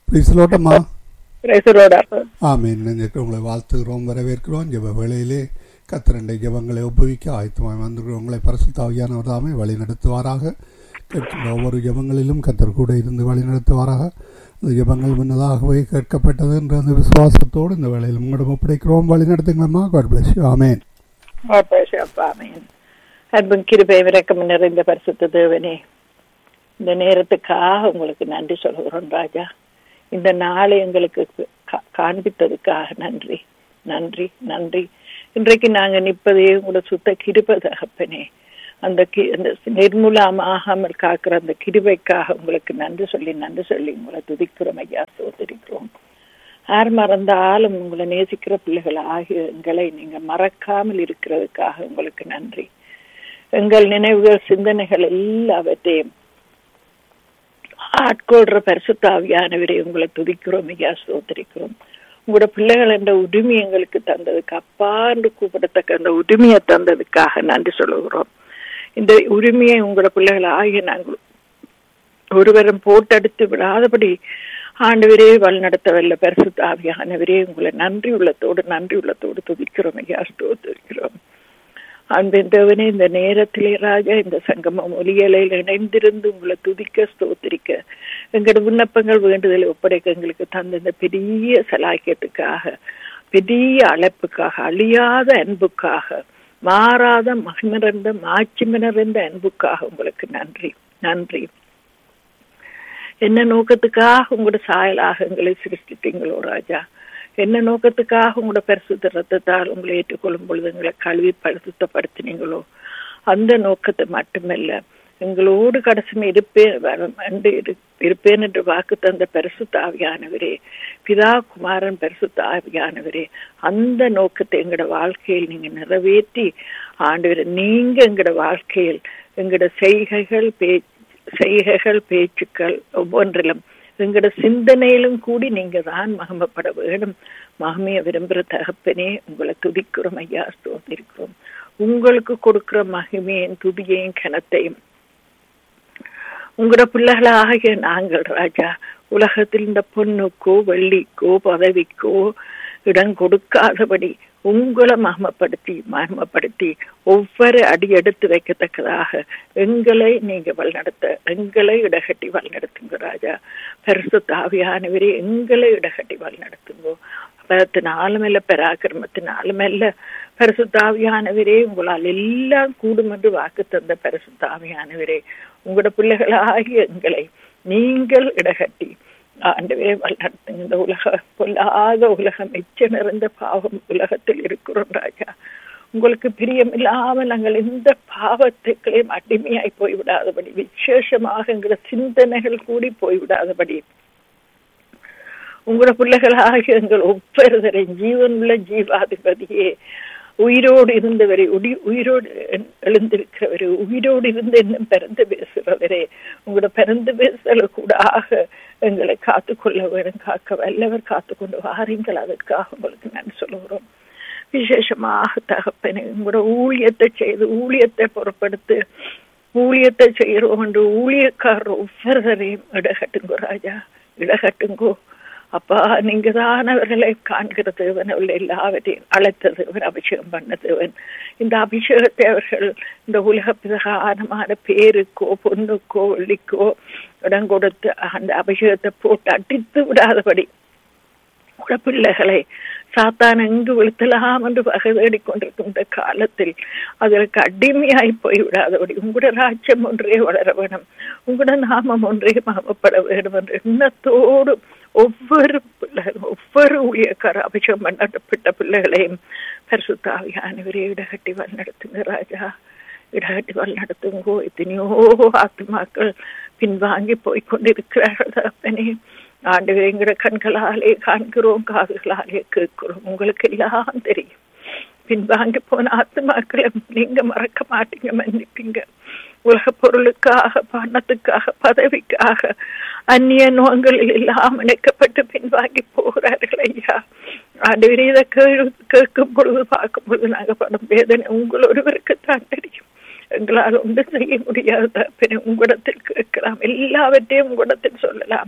பிரிசலோட்டம்மா பிரேசரோட ஆமீன் நினைஞ்சிருக்க உங்களை வாழ்த்துகிறோம் வரவேற்கிறோம் ஜெப வேளையிலே கத்திரண்டை ஜெபங்களை ஒப்புவிக்க ஆயத்தமாய் வந்திருக்கிற உங்களை பரிசுத்தாவியானவர் தாமே வழி நடத்துவாராக கேட்கின்ற ஒவ்வொரு ஜெபங்களிலும் கத்தர் கூட இருந்து வழி நடத்துவாராக இந்த ஜெபங்கள் முன்னதாகவே கேட்கப்பட்டது என்ற அந்த விசுவாசத்தோடு இந்த வேளையில் உங்களிடம் ஒப்படைக்கிறோம் வழி நடத்துங்களம்மா காட் பிளஸ் ஆமேன் ஆமேன் அன்பும் கிருபை விரக்கம் நிறைந்த பரிசுத்த தேவனே இந்த நேரத்துக்காக உங்களுக்கு நன்றி சொல்கிறோம் ராஜா இந்த நாளை எங்களுக்கு கா- காண்பித்ததுக்காக நன்றி நன்றி நன்றி இன்றைக்கு நாங்க நிற்பதே உங்களோட சுத்த கிருபை தகப்பனே அந்த கி- அந்த நிர்மூலமாகாமல் காக்கிற அந்த கிருபைக்காக உங்களுக்கு நன்றி சொல்லி நன்றி சொல்லி உங்களை துதிக்கிறோம் ஐயா சோதரிக்கிறோம் யார் மறந்தாலும் உங்களை நேசிக்கிற பிள்ளைகள் ஆகிய எங்களை நீங்க மறக்காமல் இருக்கிறதுக்காக உங்களுக்கு நன்றி எங்கள் நினைவுகள் சிந்தனைகள் எல்லாவற்றையும் ஆட்கொள்ற பரிசுத்தாவியானவரை உங்களை துதிக்கிறோம் ஐயா சோதரிக்கிறோம் உங்களோட பிள்ளைகள் என்ற உரிமை எங்களுக்கு தந்ததுக்கு அப்பாண்டு கூப்பிடத்தக்க அந்த உரிமையை தந்ததுக்காக நன்றி சொல்லுகிறோம் இந்த உரிமையை உங்களோட பிள்ளைகள் ஆகிய நாங்கள் ஒருவரும் போட்டெடுத்து விடாதபடி ஆண்டவரே வழிநடத்த வல்ல பரிசுத்த ஆவியானவரே உங்களை நன்றி உள்ளத்தோடு நன்றி உள்ளத்தோடு துதிக்கிறோம் ஐயா ஸ்தோத்திரிக்கிறோம் அந்த தேவனே இந்த நேரத்திலே ராஜா இந்த சங்கமம் ஒலியலையில் இணைந்திருந்து உங்களை துதிக்க ஸ்தோத்திரிக்க எங்களோட விண்ணப்பங்கள் வேண்டுதலை ஒப்படைக்க எங்களுக்கு தந்த இந்த பெரிய சலாக்கியத்துக்காக பெரிய அழைப்புக்காக அழியாத அன்புக்காக மாறாத மகிழ்ந்த மாட்சி நிறைந்த அன்புக்காக உங்களுக்கு நன்றி நன்றி என்ன நோக்கத்துக்காக உங்களோட சாயலாக எங்களை சிருஷ்டித்தீங்களோ ராஜா என்ன நோக்கத்துக்காக உங்களோட பரிசுத்த ரத்தத்தால் உங்களை ஏற்றுக்கொள்ளும் பொழுது எங்களை கழுவி பரிசுத்தப்படுத்தினீங்களோ அந்த நோக்கத்தை மட்டுமல்ல எங்களோடு கடைசி இருப்பேன் வரும் என்று இரு- இருப்பேன் என்று வாக்கு தந்த பரிசுத்த ஆவியானவரே பிதா குமாரன் பரிசுத்த ஆவியானவரே அந்த நோக்கத்தை எங்களோட வாழ்க்கையில் நீங்க நிறைவேற்றி ஆண்டவரே நீங்க எங்களோட வாழ்க்கையில் எங்களோட செய்கைகள் பேச்சு செய்கைகள் பேச்சுக்கள் ஒவ்வொன்றிலும் எங்களோட சிந்தனையிலும் கூடி நீங்க தான் மகமப்பட வேணும் மகமைய விரும்புகிற தகப்பனே உங்களை துதிக்கிறோம் ஐயா ஸ்தோத்திரிக்கிறோம் உங்களுக்கு கொடுக்கிற மகிமையும் துதியையும் கனத்தையும் உங்களோட பிள்ளைகளாகிய நாங்கள் ராஜா உலகத்தில் இந்த பொண்ணுக்கோ வெள்ளிக்கோ பதவிக்கோ இடம் கொடுக்காதபடி உங்களை மகமப்படுத்தி மகிமப்படுத்தி ஒவ்வொரு அடி எடுத்து வைக்கத்தக்கதாக எங்களை நீங்க வழிநடத்த எங்களை இடகட்டி வழிநடத்துங்க ராஜா பரிசு தாவியானவரே எங்களை இடகட்டி வழிநடத்துங்கோ பலத்தினாலும் இல்ல பராக்கிரமத்தினாலும் இல்ல பரிசுத்தாவியானவரே உங்களால் எல்லாம் கூடும் என்று வாக்கு தந்த பரிசுத்தாவியானவரே உங்களோட பிள்ளைகளாகிய எங்களை நீங்கள் இடகட்டி ஆண்டவே வழிநடத்துங்க இந்த உலக பொல்லாத உலகம் எச்ச நிறைந்த பாவம் உலகத்தில் இருக்கிறோம் ராஜா உங்களுக்கு பிரியமில்லாமல் நாங்கள் எந்த பாவத்துக்களையும் அடிமையாய் போய்விடாதபடி விசேஷமாக எங்களோட சிந்தனைகள் கூடி போய்விடாதபடி உங்களோட பிள்ளைகளாகிய எங்கள் ஒவ்வொருவரை ஜீவனுள்ள ஜீவாதிபதியே உயிரோடு இருந்தவரை உடி உயிரோடு எழுந்திருக்கிறவரே உயிரோடு இருந்து இன்னும் பிறந்து பேசுகிறவரே உங்களோட பிறந்து பேசல கூடாக எங்களை காத்துக்கொள்ள வேணும் காக்க வல்லவர் காத்துக்கொண்டு வாரீங்கள் அதற்காக உங்களுக்கு நான் சொல்லுகிறோம் விசேஷமாக தகப்பனே உங்களோட ஊழியத்தை செய்து ஊழியத்தை பொறுப்படுத்து ஊழியத்தை செய்கிறோம் என்று ஊழியக்காரர் ஒவ்வொருவரையும் இடகட்டுங்கோ ராஜா இடகட்டுங்கோ அப்பா நீங்க தான் அவர்களை காண்கிற தேவன் அவள் எல்லாவற்றையும் அழைத்த தேவன் அபிஷேகம் பண்ண தேவன் இந்த அபிஷேகத்தை அவர்கள் இந்த உலக பிரகாரமான பேருக்கோ பொண்ணுக்கோ வெள்ளிக்கோ இடம் கொடுத்து அந்த அபிஷேகத்தை போட்டு அடித்து விடாதபடி உங்கள பிள்ளைகளை சாத்தான் எங்கு விழுத்தலாம் என்று வகை தேடிக்கொண்டிருக்கும் இந்த காலத்தில் அதற்கு அடிமையாய் போய் விடாதபடி உங்களோட ராஜ்யம் ஒன்றே வளர வேணும் உங்களோட நாமம் ஒன்றே மாமப்பட வேண்டும் என்ற எண்ணத்தோடு ஒவ்வொரு பிள்ளைகளும் ஒவ்வொரு ஊழியக்கார அபிஷேகம் பண்ணப்பட்ட பிள்ளைகளையும் பரிசுத்தாவியானவரே இடகட்டி வழிநடத்துங்க ராஜா இடகட்டி வழிநடத்துங்கோ எத்தனையோ ஆத்மாக்கள் பின்வாங்கி போய் கொண்டிருக்கிறார்கள் தகப்பனே ஆண்டு எங்கிற கண்களாலே காண்கிறோம் காதுகளாலே கேட்கிறோம் உங்களுக்கு எல்லாம் தெரியும் பின்வாங்கி போன ஆத்மாக்களை நீங்க மறக்க மாட்டீங்க மன்னிப்பீங்க உலக பொருளுக்காக பணத்துக்காக பதவிக்காக அந்நிய நோங்களில் எல்லாம் இணைக்கப்பட்டு பின்வாங்கி போகிறார்கள் ஐயா ஆண்டு இதை கேட்கும் பொழுது பார்க்கும் பொழுது நாங்க படும் வேதனை உங்கள் ஒருவருக்கு தான் தெரியும் எங்களால் ஒன்று செய்ய முடியாத பின்ன உங்களிடத்தில் கேட்கலாம் எல்லாவற்றையும் உங்களிடத்தில் சொல்லலாம்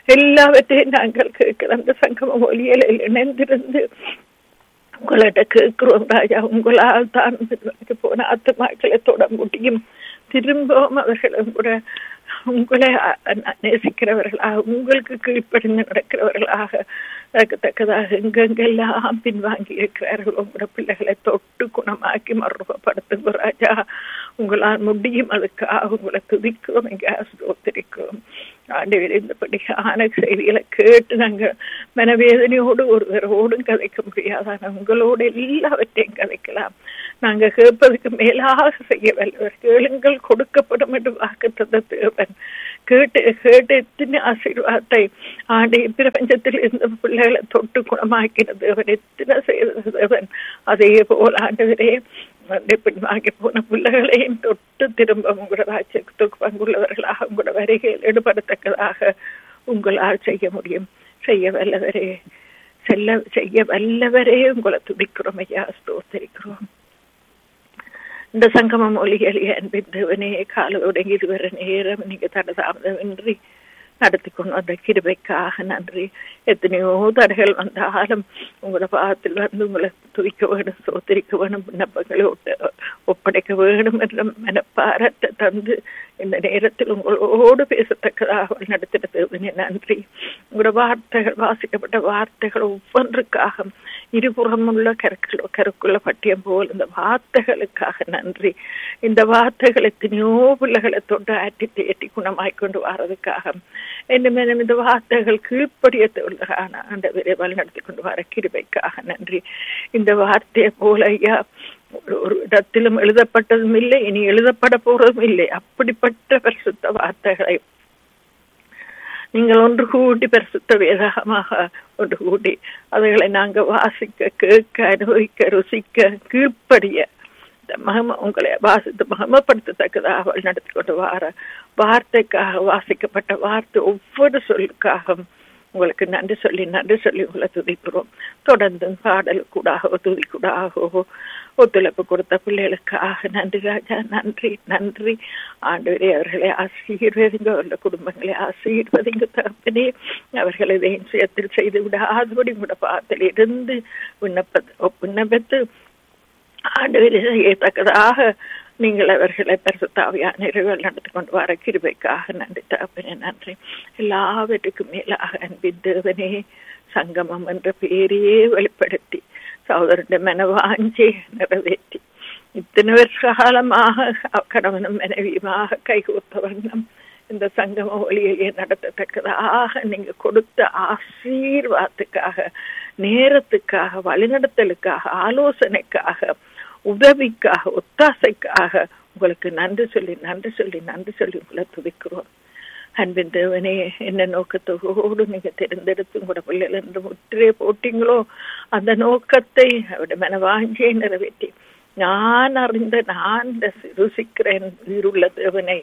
எல்லாவற்றையும் நாங்கள் கேட்கிற அந்த சங்கம ஒலியலை இணைந்திருந்து உங்கள்கிட்ட கேட்கிறோம் ராஜா உங்களால் தான் பின்வாங்கி போன ஆத்துமாக்களை தொட முடியும் திரும்பவும் அவர்களும் கூட உங்களை நேசிக்கிறவர்களாக உங்களுக்கு கீழ்ப்படிந்து நடக்கிறவர்களாக தக்கதாக எங்கெங்கெல்லாம் பின்வாங்கி இருக்கிறார்கள் உங்களோட பிள்ளைகளை தொட்டு குணமாக்கி மறுபடுத்துங்க ராஜா உங்களால் முடியும் அதுக்காக உங்களை துதிக்கிறோம் எங்க ஸ்தோத்திரிக்கிறோம் ஆண்டவர் இந்தபடியான செய்திகளை கேட்டு நாங்கள் மனவேதனையோடு ஒருவரோடும் கதைக்க முடியாதான உங்களோடு எல்லாவற்றையும் கதைக்கலாம் நாங்க கேட்பதுக்கு மேலாக செய்ய வல்லவர் கேளுங்கள் கொடுக்கப்படும் என்று வாக்கு தந்த தேவன் கேட்டு கேட்டு எத்தனை ஆசீர்வாதத்தை ஆண்டு பிரபஞ்சத்தில் இருந்த பிள்ளைகளை தொட்டு குணமாக்கின தேவன் எத்தனை செய்த தேவன் அதே போல் ஆண்டவரே பின்வாங்கி போன பிள்ளைகளையும் தொட்டு திரும்ப உங்களோட ராஜ்யத்துக்கு பங்குள்ளவர்களாக உங்களோட வரிகையில் ஈடுபடத்தக்கதாக உங்களால் செய்ய முடியும் செய்ய வல்லவரே செல்ல செய்ய வல்லவரே உங்களை துடிக்கிறோம் ஐயா ஸ்தோத்தரிக்கிறோம் இந்த சங்கமம் ஒலிகளிய அன்பின் தேவனே கால தொடங்கி இதுவரை நேரம் நீங்க தடதாமதமின்றி நடத்தி கொண்டு வந்த கிருபைக்காக நன்றி எத்தனையோ தடைகள் வந்தாலும் உங்களோட பாகத்தில் வந்து உங்களை துதிக்க வேணும் சோத்தரிக்க வேணும் விண்ணப்பங்களை ஒப்படைக்க வேணும் என்ற மனப்பாரத்தை தந்து இந்த நேரத்தில் உங்களோடு பேசத்தக்கதாக நடத்தின தேவனே நன்றி உங்களோட வார்த்தைகள் வாசிக்கப்பட்ட வார்த்தைகள் ஒவ்வொன்றுக்காக இருபுறம் உள்ள கருக்குள்ள கருக்குள்ள பட்டியம் போல் இந்த வார்த்தைகளுக்காக நன்றி இந்த வார்த்தைகள் எத்தனையோ பிள்ளைகளை தொண்டு ஆட்டி தேட்டி குணமாய் கொண்டு வர்றதுக்காக என்ன இந்த வார்த்தைகள் கீழ்ப்படியத்தை உள்ளதான அந்த விரைவால் நடத்தி கொண்டு வர கிருபைக்காக நன்றி இந்த வார்த்தையை போல ஐயா ஒரு இடத்திலும் எழுதப்பட்டதும் இல்லை இனி எழுதப்பட போறதும் இல்லை அப்படிப்பட்ட பரிசுத்த வார்த்தைகளை நீங்கள் ஒன்று கூட்டி பரிசுத்த வேதகமாக ஒன்று கூட்டி அவைகளை நாங்க வாசிக்க கேட்க அனுபவிக்க ருசிக்க கீழ்ப்படிய மகம உங்களை வாசித்து மகமப்படுத்தத்தக்கதாக நடத்தி கொண்டு வார வார்த்தைக்காக வாசிக்கப்பட்ட வார்த்தை ஒவ்வொரு சொல்லுக்காகவும் உங்களுக்கு நன்றி சொல்லி நன்றி சொல்லி உங்களை துதிக்கிறோம் தொடர்ந்து பாடலுக்கூடாகவோ துதிக்கூடாகவோ ஒத்துழைப்பு கொடுத்த பிள்ளைகளுக்காக நன்றி ராஜா நன்றி நன்றி ஆண்டவரே அவர்களை ஆசீர்வதிங்க அவருடைய குடும்பங்களை ஆசீர்வதிங்க தகப்பனே அவர்களை வேஞ்சியத்தில் செய்து விடாதபடி கூட பாத்தில் இருந்து விண்ணப்ப விண்ணப்பித்து ஆண்டவரை செய்யத்தக்கதாக நீங்கள் அவர்களை பரிசுத்தாவியான நிறைவேல் நடத்தி கொண்டு வர கிருபைக்காக நன்றி தகப்பனே நன்றி எல்லாவற்றுக்கும் மேலாக அன்பின் தேவனே சங்கமம் என்ற பெயரையே வெளிப்படுத்தி சகோதரന്റെ மனவாஞ்சி நிறைவேற்றி இத்தனை வருஷ காலமாக கணவனும் மனைவியுமாக கைகோத்த வண்ணம் இந்த சங்கம ஒளியிலே நடத்தத்தக்கதாக நீங்க கொடுத்த ஆசீர்வாதத்துக்காக நேரத்துக்காக வழிநடத்தலுக்காக ஆலோசனைக்காக உதவிக்காக ஒத்தாசைக்காக உங்களுக்கு நன்றி சொல்லி நன்றி சொல்லி நன்றி சொல்லி உங்களை துதிக்கிறோம் அன்பின் தேவனே என்ன நோக்கத்தோடு நீங்க தெரிந்தெடுத்து உங்களோட பிள்ளைகள் என்று முற்றே போட்டீங்களோ அந்த நோக்கத்தை அவருடைய மனவாஞ்சியை நிறைவேற்றி நான் அறிந்த நான் ருசிக்கிறேன் உயிருள்ள தேவனை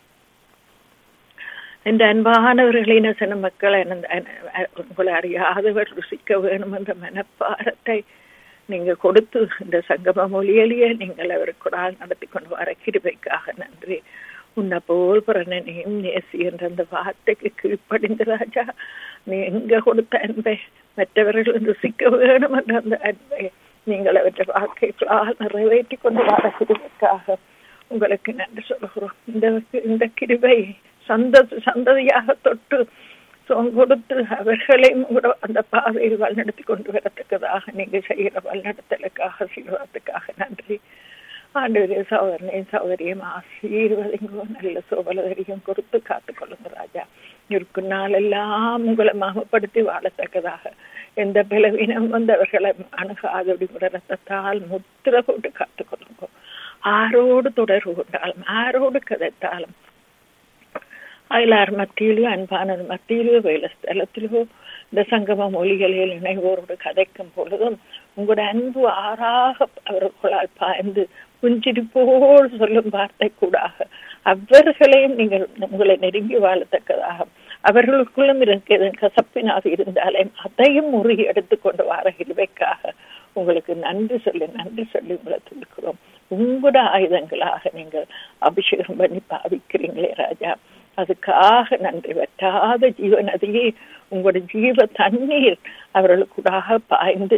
இந்த அன்பானவர்களின் சில மக்கள் உங்களை அறியாதவர் ருசிக்க வேணும் என்ற மனப்பாரத்தை நீங்க கொடுத்து இந்த சங்கம மொழியிலேயே நீங்கள் அவருக்கு நடத்தி கொண்டு வர கிருபைக்காக நன்றி உன்னை போல் பிறனையும் நேசி என்ற அந்த வார்த்தைக்கு கீழ்ப்படிந்த ராஜா நீ எங்க கொடுத்த அன்பை மற்றவர்கள் ருசிக்க வேணும் என்ற அந்த அன்பை நீங்கள் அவற்றை வாக்கைகளால் நிறைவேற்றி கொண்டு வர கிருபைக்காக உங்களுக்கு நன்றி சொல்கிறோம் இந்த இந்த கிருபை சந்த சந்ததியாக தொட்டு கொடுத்து அவர்களையும் கூட அந்த பாதையில் வழிநடத்தி கொண்டு வரத்தக்கதாக நீங்க செய்கிற வழிநடத்தலுக்காக ஆசீர்வாதத்துக்காக நன்றி ஆண்டவரே சகோதரனையும் சகோதரியும் ஆசீர்வதிங்கோ நல்ல சோபலதரியும் கொடுத்து காத்துக்கொள்ளுங்க ராஜா இருக்கும் நாளெல்லாம் உங்களை மாமப்படுத்தி வாழத்தக்கதாக எந்த பலவீனம் வந்தவர்களை அணுகாதபடி கூட ரத்தத்தால் முத்திர போட்டு காத்துக்கொள்ளுங்க ஆரோடு தொடர்பு கொண்டாலும் ஆரோடு கதைத்தாலும் அயலார் மத்தியிலோ அன்பானது மத்தியிலோ வேலை ஸ்தலத்திலோ இந்த சங்கம மொழிகளில் இணைவோரோடு கதைக்கும் பொழுதும் உங்களோட அன்பு ஆறாக அவர்களால் பாய்ந்து புஞ்சிரிப்போல் சொல்லும் வார்த்தை கூடாக அவர்களையும் நீங்கள் உங்களை நெருங்கி வாழத்தக்கதாக அவர்களுக்குள்ளும் இருக்கிற கசப்பினாக இருந்தாலே அதையும் முறுகி எடுத்துக்கொண்டு வார இருவைக்காக உங்களுக்கு நன்றி சொல்லி நன்றி சொல்லி உங்களை துடிக்கிறோம் உங்களோட ஆயுதங்களாக நீங்கள் அபிஷேகம் பண்ணி பாவிக்கிறீங்களே ராஜா அதுக்காக நன்றி வற்றாத ஜீவ நதியே உங்களுடைய ஜீவ தண்ணீர் அவர்களுக்குடாக பாய்ந்து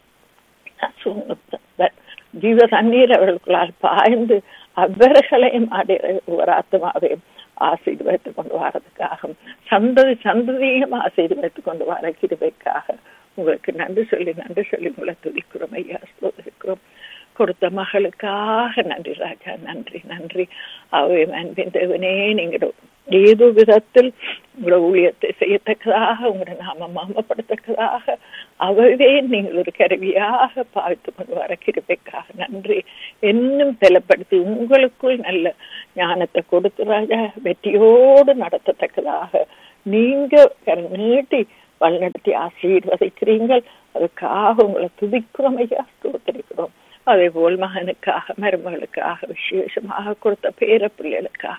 ஜீவ தண்ணீர் அவர்களுக்குள்ளால் பாய்ந்து அவர்களையும் அடைய ஒரு ஆத்மாவையும் ஆசீர்வதித்துக் கொண்டு வரதுக்காக சந்ததி சந்ததியும் ஆசீர்வதித்துக் கொண்டு வர கிருபைக்காக உங்களுக்கு நன்றி சொல்லி நன்றி சொல்லி உங்களை துதிக்கிறோம் ஐயா சோதரிக்கிறோம் கொடுத்த மகளுக்காக நன்றி ராஜா நன்றி நன்றி அவை அன்பின் தேவனே நீங்களோட ஏதோ விதத்தில் உங்களோட ஊழியத்தை செய்யத்தக்கதாக உங்களோட நாம மாமப்படுத்தக்கதாக அவையே நீங்கள் ஒரு கருவியாக பாவித்து கொண்டு வர கிருபைக்காக நன்றி இன்னும் பலப்படுத்தி உங்களுக்குள் நல்ல ஞானத்தை கொடுத்து ராஜா வெற்றியோடு நடத்தத்தக்கதாக நீங்க நீட்டி வழிநடத்தி ஆசீர்வதிக்கிறீங்கள் அதுக்காக உங்களை துதிக்கிறோம் ஐயா ஸ்தோத்தரிக்கிறோம் அதே போல் மகனுக்காக மருமகளுக்காக விசேஷமாக கொடுத்த பேர பிள்ளைகளுக்காக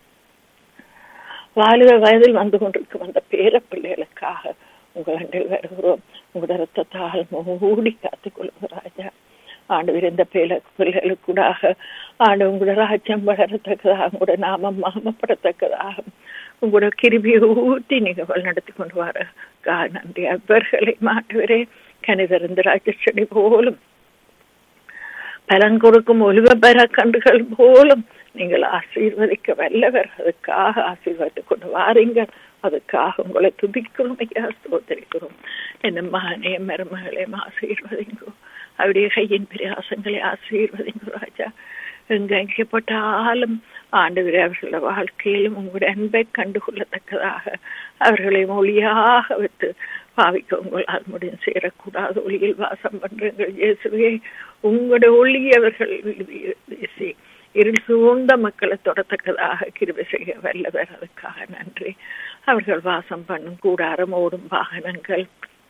வாலிப வயதில் வந்து கொண்டிருக்கும் அந்த பேர பிள்ளைகளுக்காக உங்கள் அண்டில் வருகிறோம் உங்களோட ரத்தத்தால் மூடி காத்துக் கொள்ளுங்க ராஜா ஆண்டு விருந்த பிள்ளை பிள்ளைகளுக்கூடாக ஆண்டு உங்களோட ராஜ்யம் வளரத்தக்கதாக உங்களோட நாமம் மாமப்படத்தக்கதாக உங்களோட கிருபியை ஊட்டி நீங்க வழிநடத்தி கொண்டு வர நன்றி அவர்களை மாட்டுவரே கணிதறிந்த ராஜஸ்வடி போலும் பலன் கொடுக்கும் ஒலிவ பெற கண்டுகள் போலும் நீங்கள் ஆசீர்வதிக்க வல்லவர் அதுக்காக ஆசீர்வதித்துக் கொண்டு வாரீங்கள் அதுக்காக உங்களை துதிக்கிறோம் ஐயா சோதரிக்கிறோம் என்ன மகனே மருமகளையும் ஆசீர்வதிங்கோ அவருடைய கையின் பிரயாசங்களை ஆசீர்வதிங்கோ ராஜா எங்க எங்கப்பட்டாலும் ஆண்டவர் அவர்களோட வாழ்க்கையிலும் உங்களுடைய அன்பை கண்டுகொள்ளத்தக்கதாக அவர்களை மொழியாக வைத்து பாவிக்க உங்களால் முடியும் சேரக்கூடாது ஒளியில் வாசம் பண்றீங்கள் இயேசுவே உங்களுடைய ஒளி அவர்கள் வீசி இருள் சூழ்ந்த மக்களை தொடத்தக்கதாக கிருபை செய்ய வல்லவர் அதுக்காக நன்றி அவர்கள் வாசம் பண்ணும் கூடாரம் ஓடும் வாகனங்கள்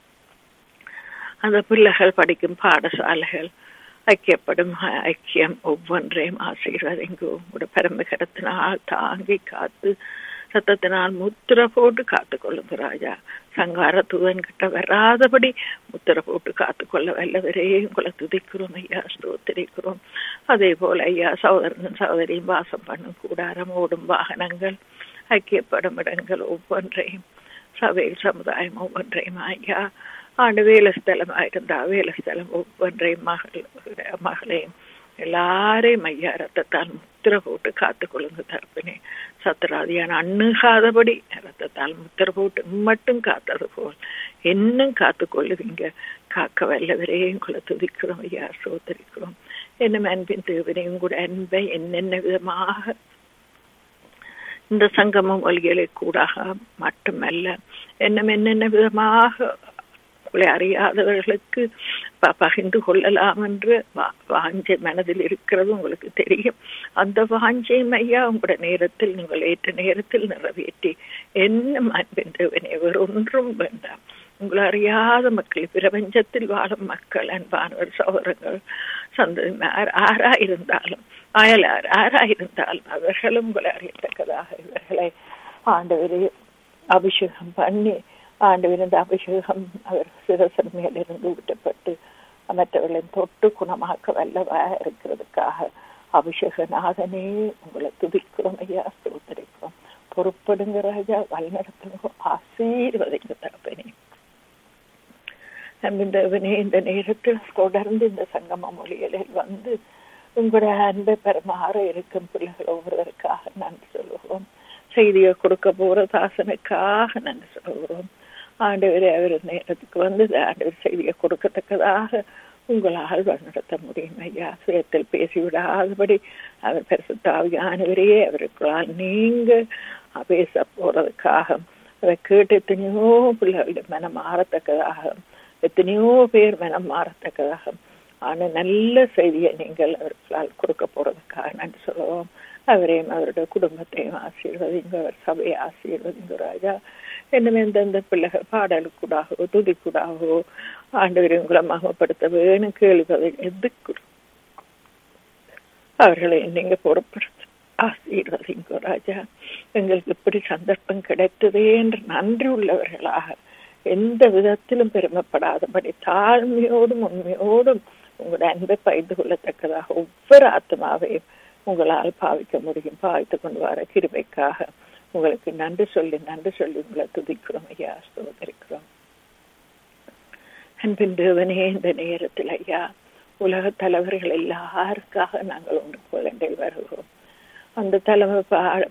அந்த பிள்ளைகள் படிக்கும் பாடசாலைகள் ஐக்கியப்படும் ஐக்கியம் ஒவ்வொன்றையும் ஆசீர்வதிங்கோ உங்களோட பரமகரத்தினால் தாங்கி காத்து சத்தத்தினால் முத்திர போட்டு காத்துக்கொள்ளுங்க ராஜா சங்கார தூதன் கிட்ட வராதபடி முத்திர போட்டு காத்துக்கொள்ள வல்லவரே உங்களை துதிக்கிறோம் ஐயா ஸ்தோத்திரிக்கிறோம் அதே போல ஐயா சகோதரன் சகோதரியும் வாசம் பண்ணும் கூடாரம் ஓடும் வாகனங்கள் ஐக்கியப்படும் இடங்கள் ஒவ்வொன்றையும் சபையில் சமுதாயம் ஒவ்வொன்றையும் ஐயா ஆண்டு வேலை ஸ்தலமாக இருந்தா வேலை ஸ்தலம் ஒவ்வொன்றையும் மகள் மகளையும் எல்லாரையும் ஐயா ரத்தத்தால் முத்திர போட்டு காத்துக்கொள்ளுங்க தரப்பினே சத்திராதியான அண்ணுகாதபடி ரத்தத்தால் முத்திர போட்டு மட்டும் காத்தது போல் இன்னும் காத்து கொள்ளுவீங்க காக்க வல்லவரே உங்களை துதிக்கிறோம் ஐயா சோதரிக்கிறோம் என்ன அன்பின் தேவனே உங்களோட அன்பை என்னென்ன விதமாக இந்த சங்கமம் ஒலிகளை கூடாக மட்டுமல்ல என்னம் என்னென்ன விதமாக உங்களை அறியாதவர்களுக்கு பகிர்ந்து கொள்ளலாம் என்று வாஞ்சை மனதில் இருக்கிறது உங்களுக்கு தெரியும் அந்த வாஞ்சையும் ஐயா உங்களோட நேரத்தில் நீங்கள் ஏற்ற நேரத்தில் நிறைவேற்றி என்ன அன்பின் தேவனே வேறொன்றும் வேண்டாம் உங்களை அறியாத மக்கள் பிரபஞ்சத்தில் வாழும் மக்கள் அன்பானவர் சகோதரங்கள் சந்ததிமார் ஆறா இருந்தாலும் அயலார் ஆறா இருந்தாலும் அவர்களும் உங்களை அறியத்தக்கதாக இவர்களை ஆண்டவரை அபிஷேகம் பண்ணி ஆண்டவரின் அபிஷேகம் அவர் சிரசன் மேலிருந்து விட்டப்பட்டு மற்றவர்களின் தொட்டு குணமாக்க வல்லவா இருக்கிறதுக்காக அபிஷேகநாதனே உங்களை துதிக்கிறோம் ஐயா ஸ்தோத்தரிக்கிறோம் பொறுப்படுங்க ராஜா வழிநடத்துங்க ஆசீர்வதிங்க தகப்பனே நம்பிந்தவனே இந்த நேரத்தில் தொடர்ந்து இந்த சங்கம மொழிகளில் வந்து உங்களுடைய அன்பை பெறமாற இருக்கும் பிள்ளைகள் ஒவ்வொருவருக்காக நன்றி சொல்லுகிறோம் செய்தியை கொடுக்க போற தாசனுக்காக நன்றி சொல்கிறோம் ஆண்டவர் அவர் நேரத்துக்கு வந்து ஆண்டவர் செய்தியை கொடுக்கத்தக்கதாக உங்களால் வழிநடத்த முடியும் ஐயா சுயத்தில் பேசிவிடாதபடி அவர் பெருசுத்தாவியானவரே அவருக்குள்ளால் நீங்க பேச போறதுக்காக அதை கேட்டு எத்தனையோ பிள்ளைகளுடைய மனம் மாறத்தக்கதாக எத்தனையோ பேர் மனம் மாறத்தக்கதாக ஆனா நல்ல செய்தியை நீங்கள் அவர்களால் கொடுக்க போறதுக்காக நன்றி சொல்லுவோம் அவரையும் அவருடைய குடும்பத்தையும் ஆசீர்வதிங்க அவர் சபையை ஆசீர்வதிங்க ராஜா இன்னும் எந்தெந்த பிள்ளைகள் பாடலுக்கூடாகவோ துதிக்கூடாகவோ ஆண்டவரை உங்களை மகப்படுத்த வேணும் கேள்வி எதுக்கு அவர்களை நீங்க பொறுப்படுத்த ஆசீர்வதிங்க ராஜா எங்களுக்கு இப்படி சந்தர்ப்பம் கிடைத்ததே என்று நன்றி உள்ளவர்களாக எந்த விதத்திலும் பெருமைப்படாதபடி தாழ்மையோடும் உண்மையோடும் உங்களோட அன்பை பகிர்ந்து கொள்ளத்தக்கதாக ஒவ்வொரு ஆத்மாவையும் உங்களால் பாவிக்க முடியும் பாவித்து கொண்டு வர கிருபைக்காக உங்களுக்கு நன்றி சொல்லி நன்றி சொல்லி உங்களை துதிக்கிறோம் ஐயா ஸ்தோதரிக்கிறோம் அன்பின் தேவனே இந்த நேரத்தில் ஐயா உலக தலைவர்கள் எல்லாருக்காக நாங்கள் ஒன்று குழந்தை வருகிறோம் அந்த தலைமை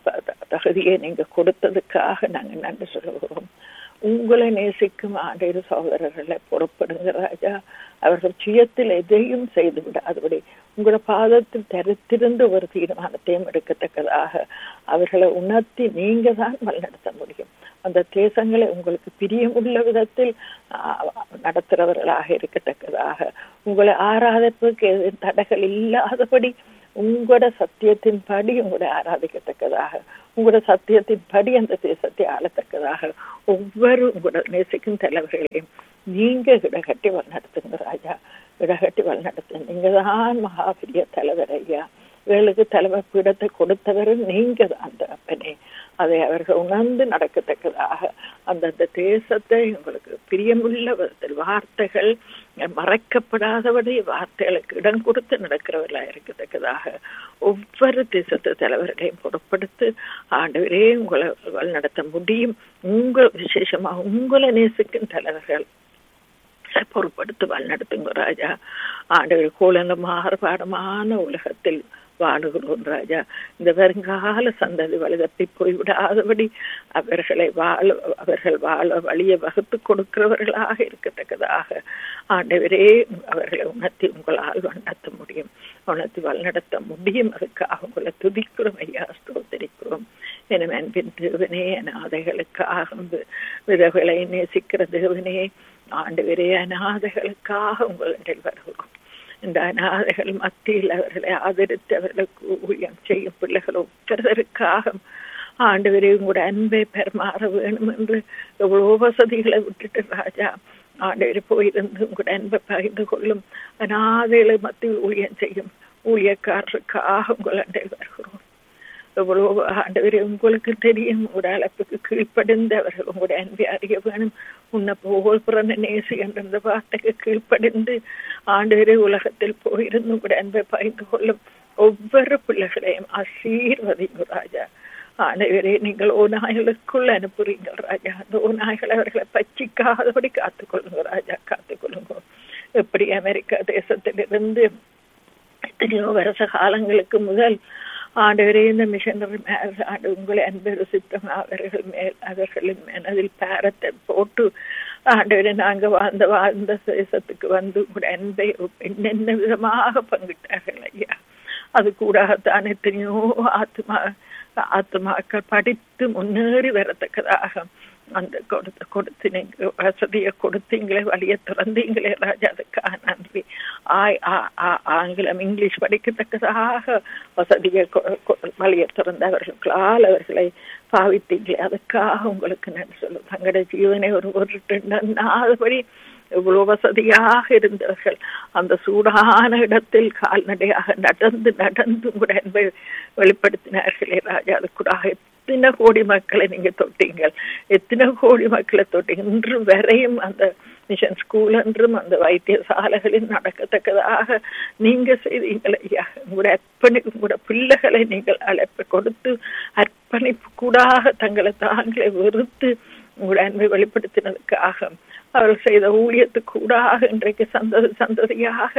தகுதியை நீங்க கொடுத்ததுக்காக நாங்க நன்றி சொல்லுகிறோம் உங்களை நேசிக்கும் ஆண்டவர் சகோதரர்களை புறப்படுங்க ராஜா அவர்கள் சுயத்தில் எதையும் செய்து விடாதபடி உங்களோட பாதத்தில் தரித்திருந்து ஒரு தீர்மானத்தையும் எடுக்கத்தக்கதாக அவர்களை உணர்த்தி நீங்க தான் வழிநடத்த முடியும் அந்த தேசங்களை உங்களுக்கு பிரியமுள்ள விதத்தில் நடத்துறவர்களாக இருக்கத்தக்கதாக உங்களை ஆராதப்புக்கு தடைகள் இல்லாதபடி உங்களோட சத்தியத்தின் படி உங்களை ஆராதிக்கத்தக்கதாக உங்களோட சத்தியத்தின் படி அந்த தேசத்தை ஆளத்தக்கதாக ஒவ்வொரு உங்களோட நேசிக்கும் தலைவர்களையும் நீங்க இடகட்டி வழிநடத்துங்க ராஜா இடகட்டி வழிநடத்து நீங்க தான் மகாபிரிய தலைவர் ஐயா இவர்களுக்கு தலைமை பீடத்தை கொடுத்தவர் நீங்க தான் அந்த அப்பனே அதை அவர்கள் உணர்ந்து நடக்கத்தக்கதாக அந்தந்த தேசத்தை உங்களுக்கு பிரியமுள்ள விதத்தில் வார்த்தைகள் மறைக்கப்படாதபடி வார்த்தைகளுக்கு இடம் கொடுத்து நடக்கிறவர்களா இருக்கத்தக்கதாக ஒவ்வொரு தேசத்து தலைவர்களையும் பொருட்படுத்து ஆண்டவரே உங்களை வழிநடத்த முடியும் உங்கள் விசேஷமா உங்களை நேசிக்கும் தலைவர்கள் பொறுப்படுத்து வழிநடத்துங்க ராஜா ஆண்டவர் கோலங்க மாறுபாடமான உலகத்தில் வாழுகிறோம் ராஜா இந்த வருங்கால சந்ததி வலுதப்பி போய்விடாதபடி அவர்களை வாழ அவர்கள் வாழ வழியை வகுத்து கொடுக்கிறவர்களாக இருக்கத்தக்கதாக ஆண்டவரே அவர்களை உணர்த்தி உங்களால் வழிநடத்த முடியும் உணர்த்தி வழிநடத்த முடியும் அதுக்காக உங்களை துதிக்கிறோம் ஐயா ஸ்தோத்தரிக்கிறோம் என அன்பின் தேவனே அநாதைகளுக்காக விதவைகளை நேசிக்கிற தேவனே ஆண்டவரே அநாதைகளுக்காக உங்களிடம் வருகிறோம் இந்த அநாதைகள் மத்தியில் அவர்களை ஆதரித்து அவர்களுக்கு ஊழியம் செய்யும் பிள்ளைகள் ஒவ்வொருவருக்காக ஆண்டவரே உங்களோட அன்பை பெருமாற வேணும் என்று எவ்வளோ வசதிகளை விட்டுட்டு ராஜா ஆண்டவர் போயிருந்து உங்களோட அன்பை பகிர்ந்து கொள்ளும் அநாதைகளை மத்தியில் ஊழியம் செய்யும் ஊழியக்காரருக்காக உங்கள் அண்டை வருகிறோம் எவ்வளோ ஆண்டவரே உங்களுக்கு தெரியும் ஒரு அழைப்புக்கு கீழ்ப்படிந்து அவர்கள் உங்களுடைய அன்பை அறிய வேணும் உன்னை போல் பிறந்த நேசி என்ற அந்த வார்த்தைக்கு கீழ்ப்படிந்து ஆண்டவரே உலகத்தில் போயிருந்து உங்களுடைய அன்பை பகிர்ந்து கொள்ளும் ஒவ்வொரு பிள்ளைகளையும் ஆசீர்வதிங்க ராஜா ஆண்டவரே நீங்கள் ஓநாய்களுக்குள் அனுப்புறீங்க ராஜா அந்த ஓநாய்கள் அவர்களை பச்சிக்காதபடி காத்துக்கொள்ளுங்க ராஜா காத்துக்கொள்ளுங்க எப்படி அமெரிக்கா தேசத்திலிருந்து எத்தனையோ வருஷ காலங்களுக்கு முதல் ஆண்டவரே இந்த மிஷனரி மேல் ஆண்டு உங்களை அன்பு ருசித்தம் அவர்கள் மேல் அவர்களின் மனதில் பாரத்தை போட்டு ஆண்டவரே நாங்க வாழ்ந்த வாழ்ந்த தேசத்துக்கு வந்து உங்களுடைய அன்பை என்னென்ன விதமாக பங்கிட்டார்கள் ஐயா அது கூடத்தான் எத்தனையோ ஆத்மா ஆத்மாக்கள் படித்து முன்னேறி வரத்தக்கதாக அந்த கொடுத்த கொடுத்து நீங்க வசதியை கொடுத்தீங்களே வழியை திறந்தீங்களே ராஜா அதுக்காக நன்றி ஆய் ஆங்கிலம் இங்கிலீஷ் படிக்கத்தக்கதாக வசதியை வழியை திறந்த அவர்களுக்களால் அவர்களை பாவித்தீங்களே அதுக்காக உங்களுக்கு நன்றி சொல்லும் தங்களுடைய ஜீவனை ஒரு ஒரு நன்னாதபடி இவ்வளவு வசதியாக இருந்தவர்கள் அந்த சூடான இடத்தில் கால்நடையாக நடந்து நடந்து கூட என்பதை வெளிப்படுத்தினார்களே ராஜா அது கூட எத்தனை கோடி மக்களை நீங்க தொட்டீங்கள் எத்தனை கோடி மக்களை தொட்டீங்க இன்று வரையும் அந்த மிஷன் ஸ்கூல் என்றும் அந்த வைத்தியசாலைகளில் நடக்கத்தக்கதாக நீங்க செய்தீங்கள் ஐயா உங்களுடைய அர்ப்பணி உங்களுடைய பிள்ளைகளை நீங்கள் அழைப்பு கொடுத்து அர்ப்பணிப்பு கூடாக தங்களை தாங்களே வெறுத்து உங்களுடைய அன்பை வெளிப்படுத்தினதுக்காக அவர்கள் செய்த ஊழியத்துக்கு கூடாக இன்றைக்கு சந்ததி சந்ததியாக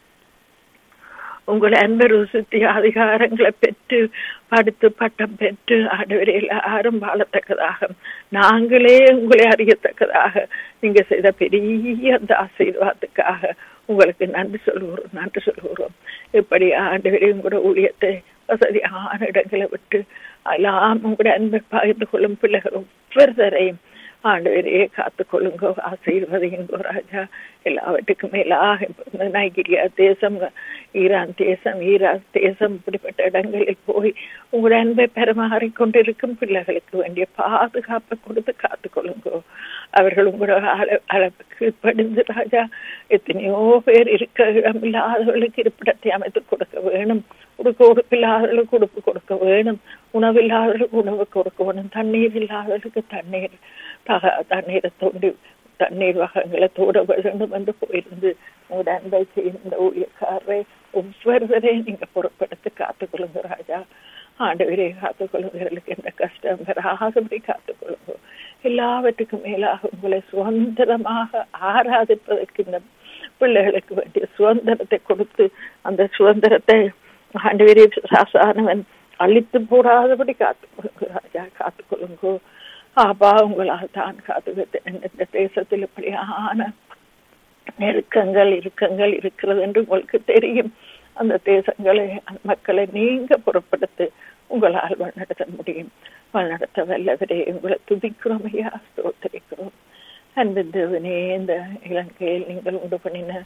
உங்களை அன்பை ருசித்தி அதிகாரங்களை பெற்று படுத்து பட்டம் பெற்று ஆண்டவரை எல்லாரும் வாழத்தக்கதாக நாங்களே உங்களை அறியத்தக்கதாக நீங்க செய்த பெரிய அந்த ஆசீர்வாதத்துக்காக உங்களுக்கு நன்றி சொல்லுகிறோம் நன்றி சொல்லுகிறோம் இப்படி ஆண்டவரே உங்களோட ஊழியத்தை வசதியான இடங்களை விட்டு எல்லாம் உங்களுடைய அன்பை பகிர்ந்து கொள்ளும் பிள்ளைகள் ஒவ்வொருத்தரையும் ஆண்டவரையே காத்துக்கொள்ளுங்க ஆசீர்வதிங்க ராஜா எல்லாவற்றுக்கும் மேலாக நைகீரியா தேசம் ஈரான் தேசம் ஈராக் தேசம் இப்படிப்பட்ட இடங்களில் போய் உங்களுடைய அன்பை பெறமாறி கொண்டிருக்கும் பிள்ளைகளுக்கு வேண்டிய பாதுகாப்பை கொடுத்து காத்துக்கொள்ளுங்க அவர்கள் உங்களோட அளவுக்கு படிந்து ராஜா எத்தனையோ பேர் இருக்க இடமில்லாதவர்களுக்கு இருப்பிடத்தை அமைத்து கொடுக்க வேணும் உடுக்க உடுப்பில்லாதவர்களுக்கு உடுப்பு கொடுக்க வேணும் உணவில்லாதவர்களுக்கு உணவு கொடுக்க வேணும் தண்ணீர் இல்லாதவர்களுக்கு தண்ணீர் தக தண்ணீரை தோண்டி தண்ணீர் வகங்களை தோட வேண்டும் என்று போயிருந்து உங்களோட அன்பை செய்த ஊழியக்காரரை ஒவ்வொருவரையும் நீங்க பொறுப்படுத்தி காத்துக்கொள்ளுங்க ராஜா ஆண்டவரே காத்துக்கொள்ளுவர்களுக்கு எந்த கஷ்டம் வராதபடி காத்துக்கொள்ளுங்க எல்லாவற்றுக்கும் மேலாக உங்களை சுதந்திரமாக ஆராதிப்பதற்கு இந்த பிள்ளைகளுக்கு வேண்டிய சுதந்திரத்தை கொடுத்து அந்த சுதந்திரத்தை ஆண்டவரே சாசானவன் அழித்து போடாதபடி காத்துக்கொள்ளுங்க ராஜா காத்துக்கொள்ளுங்கோ ஆபா உங்களால் தான் காத்து இந்த தேசத்தில் இப்படியான நெருக்கங்கள் இறுக்கங்கள் இருக்கிறது என்று உங்களுக்கு தெரியும் அந்த தேசங்களை அந்த மக்களை நீங்க புறப்படுத்து உங்களால் வழிநடத்த முடியும் வழிநடத்த வல்லவரே உங்களை துதிக்கிறோம் ஐயா ஸ்தோத்தரிக்கிறோம் அன்பின் தேவனே இந்த இலங்கையில் நீங்கள் உண்டு பண்ணின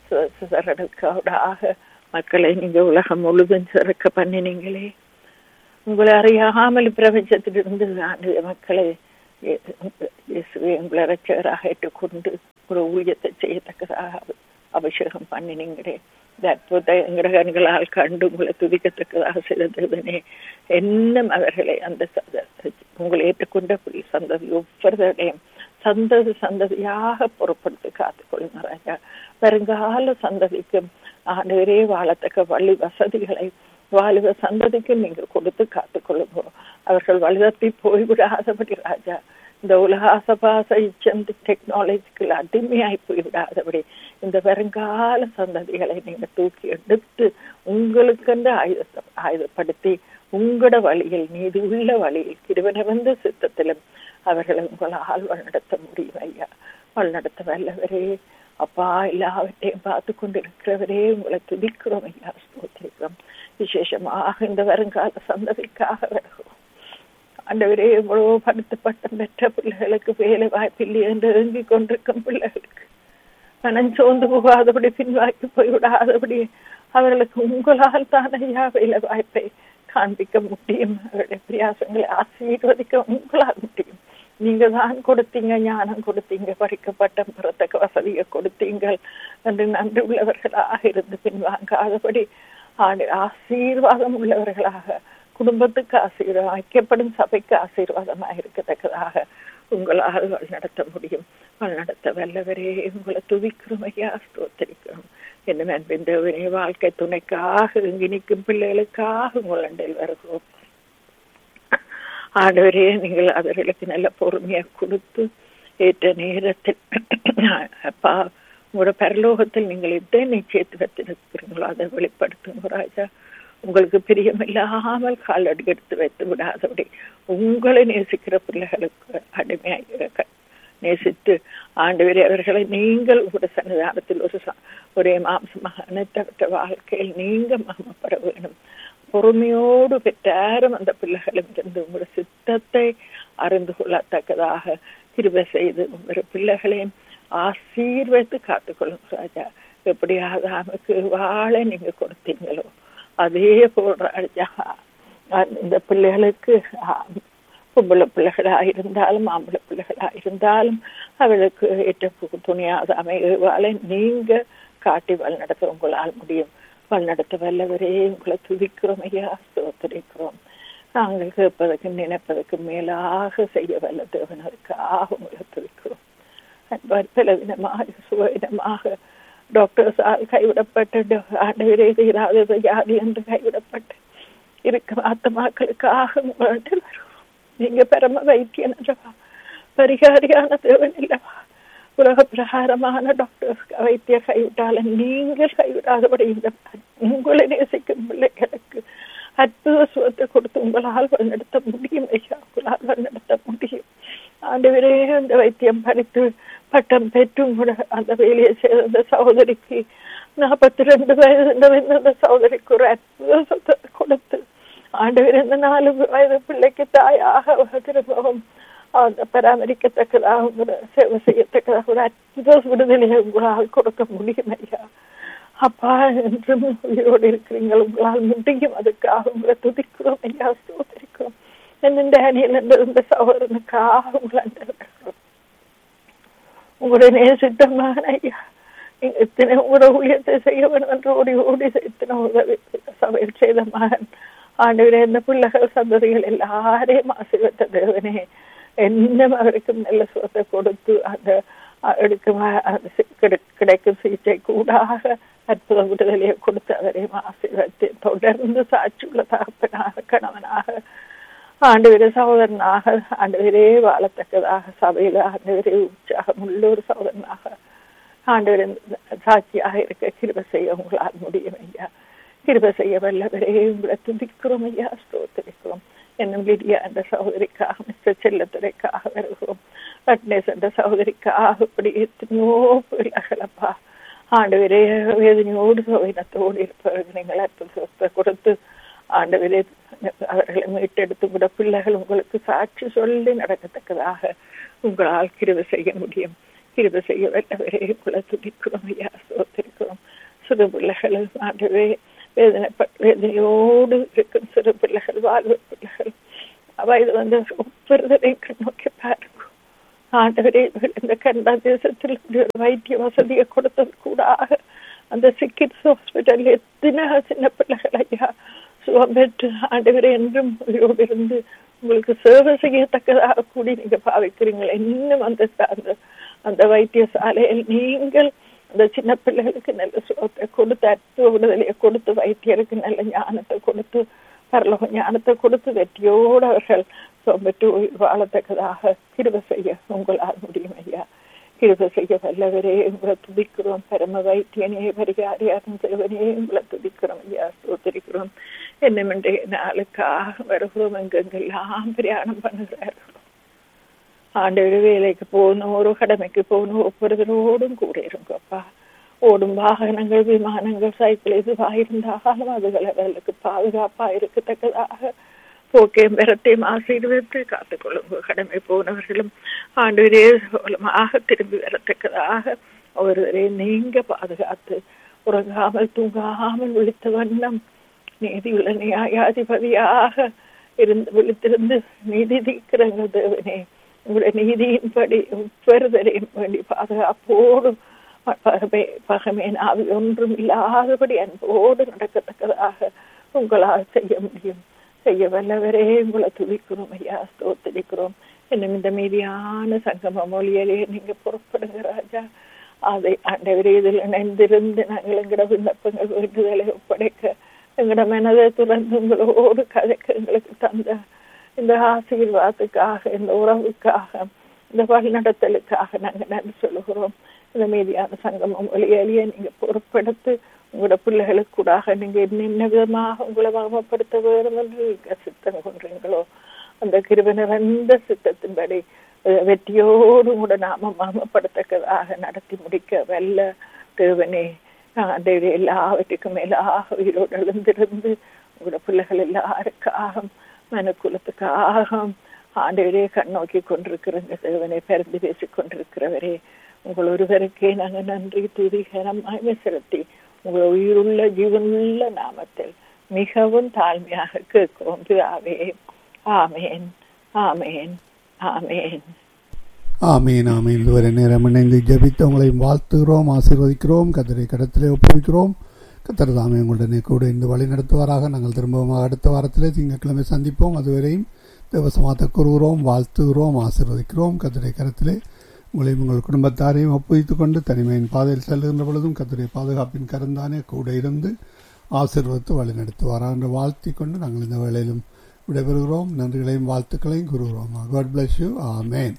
சிதறலுக்காக மக்களை நீங்க உலகம் முழுதும் சிறக்க பண்ணினீங்களே உங்களை அறியாமல் பிரபஞ்சத்திலிருந்து ஆண்டு மக்களை இயேசுவை உங்களை ரட்சகராக ஏற்றுக்கொண்டு ஒரு ஊழியத்தை செய்யத்தக்கதாக அபிஷேகம் பண்ணினீங்களே இந்த அற்புத எங்கிற கண்களால் கண்டு உங்களை துதிக்கத்தக்கதாக செய்ததுனே இன்னும் அவர்களை அந்த உங்களை ஏற்றுக்கொண்ட சந்ததி ஒவ்வொருவரையும் சந்ததி சந்ததியாக பொறுப்படுத்தி காத்துக்கொள்ளுங்க ராஜா வருங்கால சந்ததிக்கும் ஆண்டவரே வாழத்தக்க வழி வசதிகளை வாலிப சந்ததிக்கு நீங்க கொடுத்து காத்துக்கொள்ளுங்க அவர்கள் வலுதப்பி போய்விடாதபடி ராஜா இந்த உலகாசபாச இச்சந்தி டெக்னாலஜிக்கு அடிமையாய் போய்விடாதபடி இந்த வருங்கால சந்ததிகளை நீங்க தூக்கி எடுத்து உங்களுக்கென்று ஆயுதத்தை ஆயுதப்படுத்தி உங்களோட வழியில் நீதி உள்ள வழியில் திருவனவந்த சித்தத்திலும் அவர்களை உங்களால் வழிநடத்த முடியும் ஐயா வழிநடத்த வல்லவரே அப்பா எல்லாவற்றையும் பார்த்து கொண்டு இருக்கிறவரே உங்களை துதிக்கிறோம் ஐயா ஸ்தோத்திரிக்கிறோம் விசேஷமாக இந்த வருங்கால சந்ததிக்காக வருகிறோம் ஆண்டவரே எவ்வளவு படுத்து பட்டம் பெற்ற பிள்ளைகளுக்கு வேலை வாய்ப்பில்லை என்று ஏங்கிக் கொண்டிருக்கும் பிள்ளைகளுக்கு மனம் சோர்ந்து போகாதபடி பின்வாக்கி போய்விடாதபடி அவர்களுக்கு உங்களால் தான் ஐயா வேலை வாய்ப்பை காண்பிக்க முடியும் அவருடைய பிரயாசங்களை ஆசீர்வதிக்க உங்களால் முடியும் நீங்க தான் கொடுத்தீங்க ஞானம் கொடுத்தீங்க படிக்கப்பட்ட பிறத்தக்க வசதியை கொடுத்தீங்கள் என்று நன்றி உள்ளவர்களாக இருந்து பின்வாங்காதபடி ஆசீர்வாதம் உள்ளவர்களாக குடும்பத்துக்கு ஆசீர்வாதம் ஐக்கியப்படும் சபைக்கு ஆசீர்வாதமாக இருக்கத்தக்கதாக உங்களால் வழிநடத்த முடியும் வழிநடத்த வல்லவரே உங்களை துதிக்கிறோம் ஐயா ஸ்தோத்தரிக்கிறோம் என்ன அன்பின் தேவனே வாழ்க்கை துணைக்காக இங்கு நிற்கும் பிள்ளைகளுக்காக உங்களில் வருகிறோம் ஆண்டவரே நீங்கள் அவர்களுக்கு நல்ல பொறுமையை கொடுத்து ஏற்ற நேரத்தில் அப்பா உங்களோட பரலோகத்தில் நீங்கள் எதை நிச்சயத்து வைத்திருக்கிறீங்களோ அதை வெளிப்படுத்துங்க ராஜா உங்களுக்கு பிரியமில்லாமல் காலடி எடுத்து வைத்து விடாதபடி உங்களை நேசிக்கிற பிள்ளைகளுக்கு அடிமையாக நேசித்து ஆண்டவரே அவர்களை நீங்கள் உங்களோட சன்னிதானத்தில் ஒரு ஒரே மாம்சமாக அனைத்தவற்ற வாழ்க்கையில் நீங்க மகமப்பட வேணும் பொறுமையோடு பெற்றாரும் அந்த பிள்ளைகளும் இருந்து உங்களோட சித்தத்தை அறிந்து கொள்ளத்தக்கதாக கிருபை செய்து உங்களோட பிள்ளைகளையும் ஆசீர்வதித்து காத்துக்கொள்ளும் ராஜா எப்படி ஆதாமுக்கு வாழ நீங்க கொடுத்தீங்களோ அதே போல் ராஜா இந்த பிள்ளைகளுக்கு பொம்பளை பிள்ளைகளா இருந்தாலும் ஆம்பளை பிள்ளைகளா இருந்தாலும் அவளுக்கு ஏற்ற துணியாத அமைவால நீங்க காட்டி வழிநடத்த உங்களால் முடியும் வழிநடத்த வல்லவரே உங்களை துதிக்கிறோம் ஐயா ஸ்தோத்தரிக்கிறோம் நாங்கள் கேட்பதற்கு நினைப்பதற்கு மேலாக செய்ய வல்ல தேவனருக்காக உங்களை துதிக்கிறோம் பலவிதமாக சுகவிதமாக டாக்டர்ஸால் கைவிடப்பட்டு ஆண்டவரே தீராதது யாரு என்று கைவிடப்பட்டு இருக்கும் ஆத்மாக்களுக்காக உங்கள்கிட்ட வருவோம் நீங்க பரம வைத்தியன் அல்லவா பரிகாரியான தேவன் இல்லவா உலக பிரகாரமான டாக்டர்ஸ் வைத்திய கைவிட்டாலும் நீங்கள் கைவிடாதபடி இந்த உங்களை நேசிக்கும் பிள்ளைகளுக்கு அற்புத சுகத்தை கொடுத்து உங்களால் வழிநடத்த முடியும் ஐயா உங்களால் வழிநடத்த முடியும் ஆண்டவரே அந்த வைத்தியம் படித்து பட்டம் பெற்றும் கூட அந்த வேலையை செய்த அந்த சகோதரிக்கு நாற்பத்தி ரெண்டு வயது அந்த சகோதரிக்கு ஒரு அற்புத கொடுத்து ஆண்டவர் இந்த நாலு வயது பிள்ளைக்கு தாயாக திரும்பவும் அந்த பராமரிக்கத்தக்கதாக சேவை செய்யத்தக்கதாக ஒரு அற்புத விடுதலையை உங்களால் கொடுக்க முடியும் ஐயா அப்பா என்றும் உயிரோடு இருக்கிறீங்க உங்களால் முடியும் அதுக்காக உங்களை துதிக்கிறோம் ஐயா சோதரிக்கிறோம் என்னென்ற அணியில் இருந்த சகோதரனுக்காக உங்களை உங்களுடைய நேசித்தமான ஐயா இத்தனை உங்களோட ஊழியத்தை செய்ய வேண்டும் என்று ஓடி ஓடி இத்தனை உதவி சபையில் செய்த மகன் ஆண்டவரே இந்த பிள்ளைகள் சந்ததிகள் எல்லாரையும் ஆசீர்வத்த தேவனே என்னும் அவருக்கு நல்ல சுகத்தை கொடுத்து அந்த எடுக்கும் கிடைக்கும் சிகிச்சை கூடாக அற்புத விடுதலையை கொடுத்து அவரையும் ஆசீர்வதித்து தொடர்ந்து சாட்சியுள்ள தகப்பனாக கணவனாக ஆண்டவரே சகோதரனாக ஆண்டவரே வாழத்தக்கதாக சபையில ஆண்டவரே உற்சாகம் உள்ள ஒரு சகோதரனாக ஆண்டவர் சாட்சியாக இருக்க கிருப செய்ய உங்களால் முடியும் ஐயா கிருப செய்ய வல்லவரே உங்களை துதிக்கிறோம் ஐயா ஸ்தோத்திரிக்கிறோம் என்னும் லிடியா என்ற சகோதரிக்காக மிஸ்டர் செல்லத்துறைக்காக வருகிறோம் ரட்னேஸ் என்ற சகோதரிக்காக இப்படி எத்தனையோ பிள்ளைகளப்பா ஆண்டவரே வேதனையோடு சோதனத்தோடு இருப்பவர்கள் நீங்கள் அற்புதத்தை கொடுத்து ஆண்டவரே அவர்களை மீட்டெடுத்து கூட பிள்ளைகள் உங்களுக்கு சாட்சி சொல்லி நடக்கத்தக்கதாக உங்களால் கிருப செய்ய முடியும் கிருப செய்ய வல்லவரே உங்களை துடிக்கிறோம் ஐயா சோத்திருக்கிறோம் சிறு பிள்ளைகள் ஆண்டவே வேதனை வேதனையோடு இருக்கும் சிறு பிள்ளைகள் வாழ்வு பிள்ளைகள் வயது வந்து ஒவ்வொருவரையும் கண்ணோக்கி பாருங்க ஆண்டவரே இந்த கனடா தேசத்தில் ஒரு வைத்திய வசதியை கொடுத்தது கூடாக அந்த சிக்கிட்ஸ் ஹாஸ்பிட்டல் எத்தனை சின்ன பிள்ளைகள் ஐயா சுகம் பெற்று ஆண்டவரே என்றும் உயிரோடு இருந்து உங்களுக்கு சேவை செய்யத்தக்கதாக கூடி நீங்க பாவிக்கிறீங்கள் இன்னும் அந்த அந்த அந்த வைத்தியசாலையில் நீங்கள் அந்த சின்ன பிள்ளைகளுக்கு நல்ல சுகத்தை கொடுத்து அற்புத விடுதலையை கொடுத்து வைத்தியருக்கு நல்ல ஞானத்தை கொடுத்து பரலோக ஞானத்தை கொடுத்து வெற்றியோடு அவர்கள் பெற்று வாழத்தக்கதாக கிருப செய்ய உங்களால் முடியும் ஐயா கிருப செய்ய வல்லவரே உங்களை துதிக்கிறோம் பரம வைத்தியனே பரிகாரியாரும் தேவனே உங்களை துதிக்கிறோம் ஐயா சோதரிக்கிறோம் என்னமென்றே நாளுக்காக வருகிறோம் எங்கெங்கெல்லாம் பிரயாணம் பண்ணுகிறார்கள் ஆண்டவர் வேலைக்கு போகணும் ஒரு கடமைக்கு போகணும் ஒவ்வொருவரோடும் கூட இருங்கப்பா ஓடும் வாகனங்கள் விமானங்கள் சைக்கிள் எதுவாக இருந்தாலும் அதுகள் அவர்களுக்கு பாதுகாப்பா இருக்கத்தக்கதாக போக்கையும் பெறத்தையும் ஆசீர்வதித்து காத்துக்கொள்ளுங்க கடமை போனவர்களும் ஆண்டவரே மூலமாக திரும்பி வரத்தக்கதாக ஒருவரை நீங்க பாதுகாத்து உறங்காமல் தூங்காமல் விழித்த வண்ணம் நீதியுள்ள நியாயாதிபதியாக இருந்து விழித்திருந்து நீதி தீக்கிறங்க தேவனே உங்களுடைய நீதியின்படி ஒவ்வொருவரையும் வேண்டி பாதுகாப்போடு பகமே பகமே நாவி ஒன்றும் இல்லாதபடி அன்போடு நடக்கத்தக்கதாக உங்களால் செய்ய முடியும் செய்ய வல்லவரே உங்களை துதிக்கிறோம் ஐயா ஸ்தோத்தரிக்கிறோம் இன்னும் இந்த மீதியான சங்கம மொழியிலே நீங்க புறப்படுங்க ராஜா அதை ஆண்டவரே இதில் இணைந்திருந்து நாங்கள் எங்கட விண்ணப்பங்கள் வேண்டுதலை ஒப்படைக்க எங்கட மனதை துறந்து உங்களோடு கதைக்க எங்களுக்கு தந்த இந்த ஆசீர்வாதத்துக்காக இந்த உறவுக்காக இந்த வழிநடத்தலுக்காக நாங்கள் நன்றி சொல்லுகிறோம் இந்த மீதியான சங்கமம் ஒளியலிய நீங்க பொறுப்படுத்து உங்களோட பிள்ளைகளுக்கு கூடாக நீங்க என்ன விதமாக உங்களை மகமப்படுத்த வேண்டும் என்று சித்தம் கொன்றீங்களோ அந்த கிருப நிறைந்த சித்தத்தின்படி வெற்றியோடு கூட நாம மகமப்படுத்தக்கதாக நடத்தி முடிக்க வல்ல தேவனே தேவி எல்லாவற்றுக்கும் மேலாக உயிரோடு எழுந்திருந்து உங்களோட பிள்ளைகள் எல்லாருக்காக மனுக்குலத்துக்காக ஆண்டவரே கண் நோக்கி கொண்டிருக்கிறங்க தேவனை பிறந்து பேசிக் கொண்டிருக்கிறவரே உங்கள் ஒருவருக்கே நாங்கள் நன்றி துதிகரமாக செலுத்தி உங்கள் உயிருள்ள ஜீவனுள்ள நாமத்தில் மிகவும் தாழ்மையாக கேட்கிறோம் பிதாவே ஆமேன் ஆமேன் ஆமேன் ஆமீன் ஆமீன் இதுவரை நேரம் இணைந்து ஜபித்து உங்களையும் வாழ்த்துகிறோம் ஆசீர்வதிக்கிறோம் கத்தரை கடத்திலே ஒப்புவிக்கிறோம் கத்தர் தாமே உங்களுடனே கூட இந்த வழி நடத்துவாராக நாங்கள் திரும்பவும் அடுத்த வாரத்திலே திங்கட்கிழமை சந்திப்போம் அதுவரையும் தேவசமாத்த கூறுகிறோம் வாழ்த்துகிறோம் ஆசீர்வதிக்கிறோம் கத்தரை கரத்திலே உங்களையும் உங்கள் குடும்பத்தாரையும் ஒப்புவித்துக் கொண்டு தனிமையின் பாதையில் செல்லுகின்ற பொழுதும் கத்தரை பாதுகாப்பின் கருந்தானே கூட இருந்து ஆசீர்வதித்து வழி நடத்துவாராக என்று வாழ்த்தி கொண்டு நாங்கள் இந்த வேளையிலும் விடைபெறுகிறோம் நன்றிகளையும் வாழ்த்துக்களையும் கூறுகிறோம் God bless you amen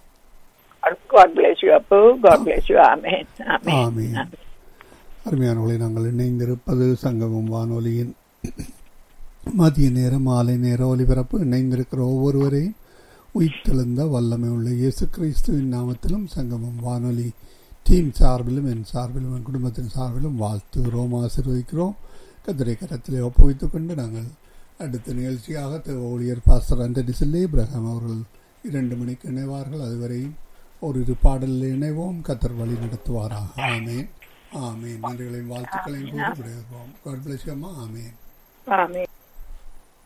God bless you, Apu. God bless you. Amen. Amen. ஆமீன் அருமையானவர்களை நாங்கள் இணைந்திருப்பது சங்கமம் வானொலியின் மதிய நேர மாலை நேர ஒலிபரப்பு இணைந்திருக்கிற ஒவ்வொருவரையும் உயிர்த்தெழுந்த வல்லமை உள்ள இயேசு கிறிஸ்துவின் நாமத்திலும் சங்கமம் வானொலி டீம் சார்பிலும் என் சார்பிலும் என் குடும்பத்தின் சார்பிலும் வாழ்த்துகிறோம் ஆசீர்வதிக்கிறோம் கத்திரை கரத்திலே ஒப்புவித்துக் கொண்டு நாங்கள் அடுத்த நிகழ்ச்சியாக தேவ ஊழியர் பாஸ்டர் அண்டனி சில்லே இப்ரஹாம் அவர்கள் இரண்டு மணிக்கு இணைவார்கள் அதுவரையும் ஒரு இரு பாடலில் இணைவோம் கத்தர் வழி நடத்துவாராக ஆமேன் ஆமேன் நன்றிகளையும் வாழ்த்துக்களையும் கூறி விடைபெறுவோம் காட் பிளஸ் அம்மா ஆமேன் Amen.